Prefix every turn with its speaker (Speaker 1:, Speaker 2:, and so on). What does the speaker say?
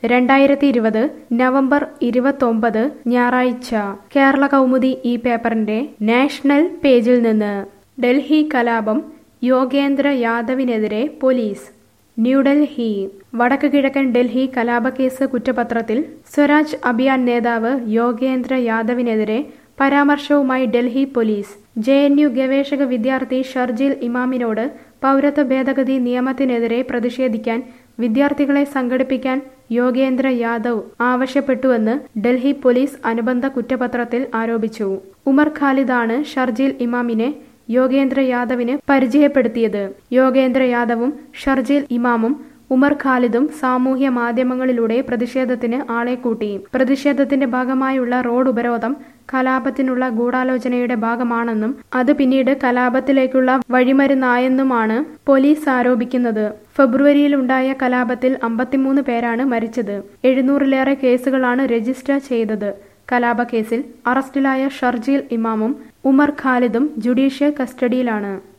Speaker 1: രണ്ടായിരത്തി ഇരുപത് നവംബർ ഇരുപത്തൊമ്പത് ഞായറാഴ്ച കേരള കൗമുദി ഈ പേപ്പറിന്റെ നാഷണൽ പേജിൽ നിന്ന് ഡൽഹി കലാപം യോഗേന്ദ്ര യാദവിനെതിരെ പോലീസ് ന്യൂഡൽഹി വടക്ക് കിഴക്കൻ ഡൽഹി കലാപക്കേസ് കുറ്റപത്രത്തിൽ സ്വരാജ് അഭിയാൻ നേതാവ് യോഗേന്ദ്ര യാദവിനെതിരെ പരാമർശവുമായി Delhi police J N U ഗവേഷക വിദ്യാർത്ഥി ഷർജിൽ ഇമാമിനോട് പൗരത്വ ഭേദഗതി നിയമത്തിനെതിരെ പ്രതിഷേധിക്കാൻ വിദ്യാർത്ഥികളെ സംഘടിപ്പിക്കാൻ യോഗേന്ദ്ര യാദവ് ആവശ്യപ്പെട്ടുവെന്ന് ഡൽഹി പോലീസ് അനുബന്ധ കുറ്റപത്രത്തിൽ ആരോപിച്ചു ഉമർ ഖാലിദാണ് ഷർജിൽ ഇമാമിനെ യോഗേന്ദ്ര യാദവിന് പരിചയപ്പെടുത്തിയത് യോഗേന്ദ്ര യാദവും ഷർജിൽ ഇമാമും ഉമർ ഖാലിദും സാമൂഹ്യ മാധ്യമങ്ങളിലൂടെ പ്രതിഷേധത്തിന് ആളെ കൂട്ടി പ്രതിഷേധത്തിന്റെ ഭാഗമായുള്ള റോഡ് ഉപരോധം കലാപത്തിനുള്ള ഗൂഢാലോചനയുടെ ഭാഗമാണെന്നും അത് പിന്നീട് കലാപത്തിലേക്കുള്ള വഴിമരുന്നായെന്നുമാണ് പോലീസ് ആരോപിക്കുന്നത് ഫെബ്രുവരിയിലുണ്ടായ കലാപത്തിൽ അമ്പത്തിമൂന്ന് പേരാണ് മരിച്ചത് എഴുന്നൂറിലേറെ കേസുകളാണ് രജിസ്റ്റർ ചെയ്തത് കലാപക്കേസിൽ അറസ്റ്റിലായ ഷർജീൽ ഇമാമും ഉമർ ഖാലിദും ജുഡീഷ്യൽ കസ്റ്റഡിയിലാണ്